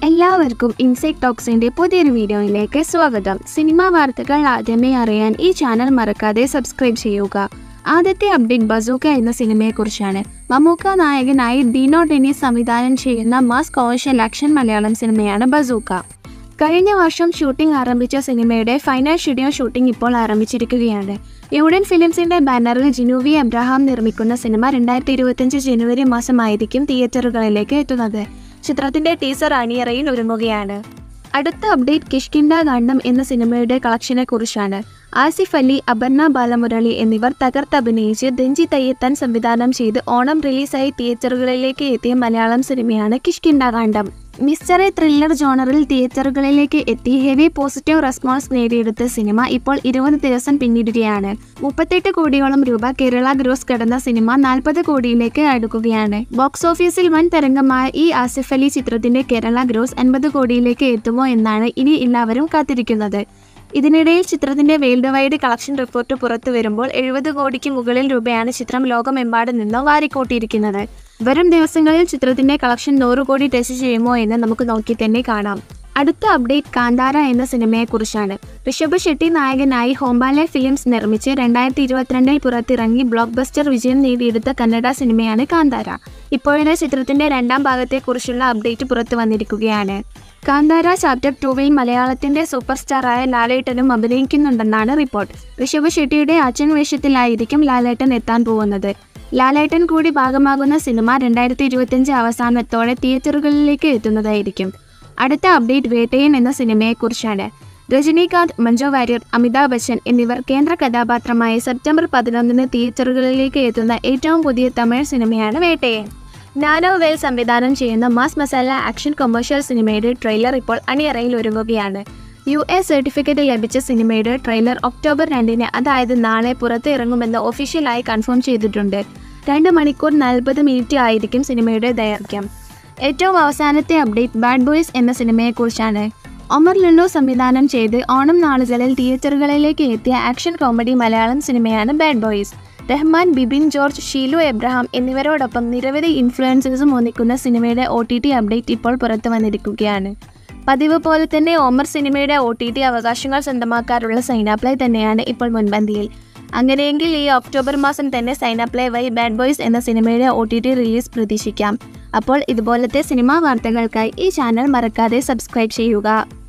എല്ലാവർക്കും ഇൻസൈറ്റ് ടോക്സിന്റെ പുതിയൊരു വീഡിയോയിലേക്ക് സ്വാഗതം സിനിമാ വാർത്തകൾ ആദ്യമേ അറിയാൻ ഈ ചാനൽ മറക്കാതെ സബ്സ്ക്രൈബ് ചെയ്യുക ആദ്യത്തെ അപ്ഡേറ്റ് ബസൂക്ക എന്ന സിനിമയെക്കുറിച്ചാണ് മമ്മൂക്ക നായകനായി ഡിനോ ഡെന്നിസ് സംവിധാനം ചെയ്യുന്ന മാസ് കോമേഴ്ഷ്യൽ ആക്ഷൻ മലയാളം സിനിമയാണ് ബസൂക്ക കഴിഞ്ഞ വർഷം ഷൂട്ടിംഗ് ആരംഭിച്ച സിനിമയുടെ ഫൈനൽ ഷെഡ്യൂൾ ഷൂട്ടിംഗ് ഇപ്പോൾ ആരംഭിച്ചിരിക്കുകയാണ് യൂഡൻ ഫിലിംസിന്റെ ബാനറിൽ ജിനൂവി അബ്രഹാം നിർമ്മിക്കുന്ന സിനിമ രണ്ടായിരത്തി ഇരുപത്തിയഞ്ച് ജനുവരി മാസമായിരിക്കും തിയേറ്ററുകളിലേക്ക് എത്തുന്നത് ചിത്രത്തിന്റെ ടീസർ അണിയറയിൽ ഒരുങ്ങുകയാണ് അടുത്ത അപ്ഡേറ്റ് കിഷ്കിൻഡ ഗണ്ഡം എന്ന സിനിമയുടെ കളക്ഷനെ കുറിച്ചാണ് ആസിഫ് അലി അപർണ ബാലമുരളി എന്നിവർ തകർത്തഭിനയിച്ച് ദഞ്ചി തയ്യത്താൻ സംവിധാനം ചെയ്ത് ഓണം റിലീസായി തിയേറ്ററുകളിലേക്ക് എത്തിയ മലയാളം സിനിമയാണ് കിഷ്കിൻഡ ഗണ്ഡം മിസ്റ്ററി ത്രില്ലർ ജോണറിൽ തിയേറ്ററുകളിലേക്ക് എത്തി ഹെവി പോസിറ്റീവ് റെസ്പോൺസ് നേടിയെടുത്ത സിനിമ ഇപ്പോൾ ഇരുപത് ദിവസം പിന്നിടുകയാണ് മുപ്പത്തെട്ട് കോടിയോളം രൂപ കേരള ഗ്രോസ് കടന്ന സിനിമ നാൽപ്പത് കോടിയിലേക്ക് അടുക്കുകയാണ് ബോക്സ് ഓഫീസിൽ വൻ തരംഗമായ ഈ ആസിഫ് അലി ചിത്രത്തിന്റെ കേരള ഗ്രോസ് അൻപത് കോടിയിലേക്ക് എത്തുമോ എന്നാണ് ഇനി എല്ലാവരും കാത്തിരിക്കുന്നത് ഇതിനിടയിൽ ചിത്രത്തിന്റെ വേൾഡ് വൈഡ് കളക്ഷൻ റിപ്പോർട്ട് പുറത്തു വരുമ്പോൾ എഴുപത് കോടിക്ക് മുകളിൽ രൂപയാണ് ചിത്രം ലോകമെമ്പാടും നിന്ന് വാരിക്കൂട്ടിയിരിക്കുന്നത് വരും ദിവസങ്ങളിൽ ചിത്രത്തിന്റെ കളക്ഷൻ നൂറ് കോടി ടച്ച് ചെയ്യുമോ എന്ന് നമുക്ക് നോക്കി തന്നെ കാണാം അടുത്ത അപ്ഡേറ്റ് കാന്താര എന്ന സിനിമയെക്കുറിച്ചാണ് ഋഷഭ് ഷെട്ടി നായകനായി ഹോംബാലെ ഫിലിംസ് നിർമ്മിച്ച് രണ്ടായിരത്തി ഇരുപത്തിരണ്ടിൽ പുറത്തിറങ്ങി ബ്ലോക്ക് ബസ്റ്റർ വിജയം നേടിയെടുത്ത കന്നഡ സിനിമയാണ് കാന്താര ഇപ്പോഴത്തെ ചിത്രത്തിന്റെ രണ്ടാം ഭാഗത്തെക്കുറിച്ചുള്ള അപ്ഡേറ്റ് പുറത്തു വന്നിരിക്കുകയാണ് കാന്താര ചാപ്റ്റർ ടൂവിൽ മലയാളത്തിന്റെ സൂപ്പർ സ്റ്റാറായ ലാലേട്ടനും അഭിനയിക്കുന്നുണ്ടെന്നാണ് റിപ്പോർട്ട് ഋഷഭ് ഷെട്ടിയുടെ അച്ഛൻ വേഷത്തിലായിരിക്കും ലാലേട്ടൻ എത്താൻ പോകുന്നത് ലാലേട്ടൻ കൂടി ഭാഗമാകുന്ന സിനിമ രണ്ടായിരത്തി ഇരുപത്തിയഞ്ച് അവസാനത്തോടെ തിയേറ്ററുകളിലേക്ക് എത്തുന്നതായിരിക്കും അടുത്ത അപ്ഡേറ്റ് വേട്ടയൻ എന്ന സിനിമയെക്കുറിച്ചാണ് രജനീകാന്ത് മഞ്ജു വാര്യർ അമിതാഭ് ബച്ചൻ എന്നിവർ കേന്ദ്ര കഥാപാത്രമായ സെപ്റ്റംബർ പതിനൊന്നിന് തിയേറ്ററുകളിലേക്ക് എത്തുന്ന ഏറ്റവും പുതിയ തമിഴ് സിനിമയാണ് വേട്ടയൻ നാനോ വേൽ സംവിധാനം ചെയ്യുന്ന മാസ് മസാല ആക്ഷൻ കൊമേഴ്ഷ്യൽ സിനിമയുടെ ട്രെയിലർ ഇപ്പോൾ അണിയറയിൽ ഒരുങ്ങുകയാണ് യു എ സർട്ടിഫിക്കറ്റ് ലഭിച്ച സിനിമയുടെ ട്രെയിലർ ഒക്ടോബർ രണ്ടിന് അതായത് നാളെ പുറത്ത് ഇറങ്ങുമെന്ന് ഒഫീഷ്യലായി കൺഫേം ചെയ്തിട്ടുണ്ട് രണ്ട് മണിക്കൂർ നാൽപ്പത് മിനിറ്റ് ആയിരിക്കും സിനിമയുടെ ദൈർഘ്യം ഏറ്റവും അവസാനത്തെ അപ്ഡേറ്റ് ബാഡ് ബോയ്സ് എന്ന സിനിമയെക്കുറിച്ചാണ് ഒമർ ലുല്ലു സംവിധാനം ചെയ്ത് ഓണം നാളുകളിൽ തിയേറ്ററുകളിലേക്ക് എത്തിയ ആക്ഷൻ കോമഡി മലയാളം സിനിമയാണ് bad boys Rahman Bibin George Sheelu Abraham എന്നിവരോടൊപ്പം നിരവധി ഇൻഫ്ലുവൻസേഴ്സും ഒന്നിക്കുന്ന സിനിമയുടെ ഒ ടി ടി അപ്ഡേറ്റ് ഇപ്പോൾ പുറത്തു വന്നിരിക്കുകയാണ് പതിവ് പോലെ തന്നെ ഓമർ സിനിമയുടെ ഒ ടി ടി അവകാശങ്ങൾ സ്വന്തമാക്കാറുള്ള സൈനാപ്ലൈ തന്നെയാണ് ഇപ്പോൾ മുൻപന്തിയിൽ അങ്ങനെയെങ്കിൽ ഈ ഒക്ടോബർ മാസം തന്നെ സൈനാപ്ലൈ വഴി ബാഡ് ബോയ്സ് എന്ന സിനിമയുടെ ഒ ടി ടി റിലീസ് പ്രതീക്ഷിക്കാം അപ്പോൾ ഇതുപോലത്തെ സിനിമാ വാർത്തകൾക്കായി ഈ ചാനൽ മറക്കാതെ സബ്സ്ക്രൈബ് ചെയ്യുക